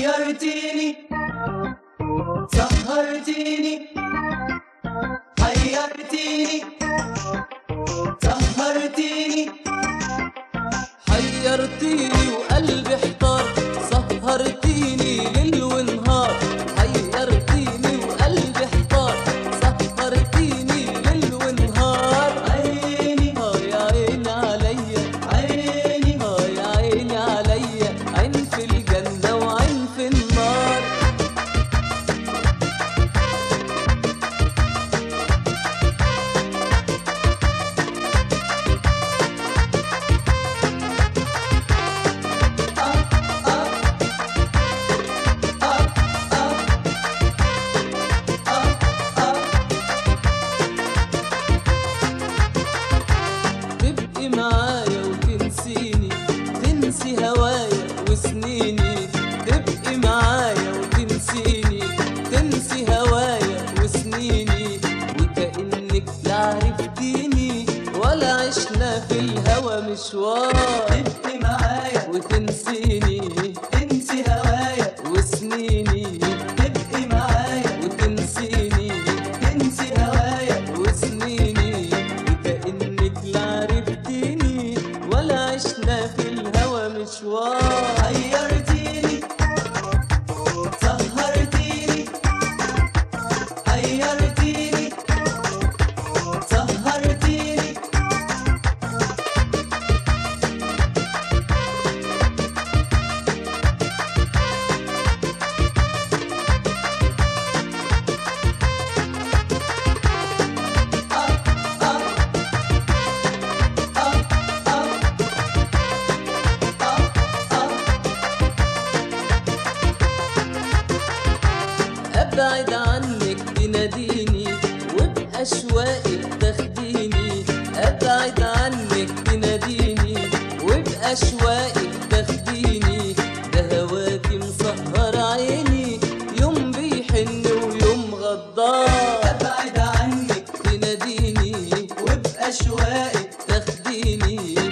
حيرتيني سهرتيني حيرتيني سهرتيني حيرتيني وقلبي احتار سهرتيني ليل ونهار حيرتيني وقلبي احتار سهرتيني ليل ونهار عيني اه يا عيني عليا عيني اه يا عيني عليا عين في الجنة وعين في النار تبقي معايا وتنسيني تنسي هوايا وسنيني تبقي معايا وتنسيني تنسي هوايا وسنيني وكأنك لا عرفتيني ولا عشنا في الهوى مشوار تبقي معايا وتنسيني تنسي هوايا وسنيني تبقي معايا وتنسيني تنسي هوايا وسنيني وكأنك لا عرفتيني ولا عشنا في الهوى مشوار حيرتيني سهرتيني حيرتيني سهرتيني ابعد عنك تناديني وباشواقك تاخديني ابعد عنك تناديني وباشواقك تاخديني ده هواكي مسهر عيني يوم بيحن ويوم غدار ابعد عنك تناديني وباشواقك تاخديني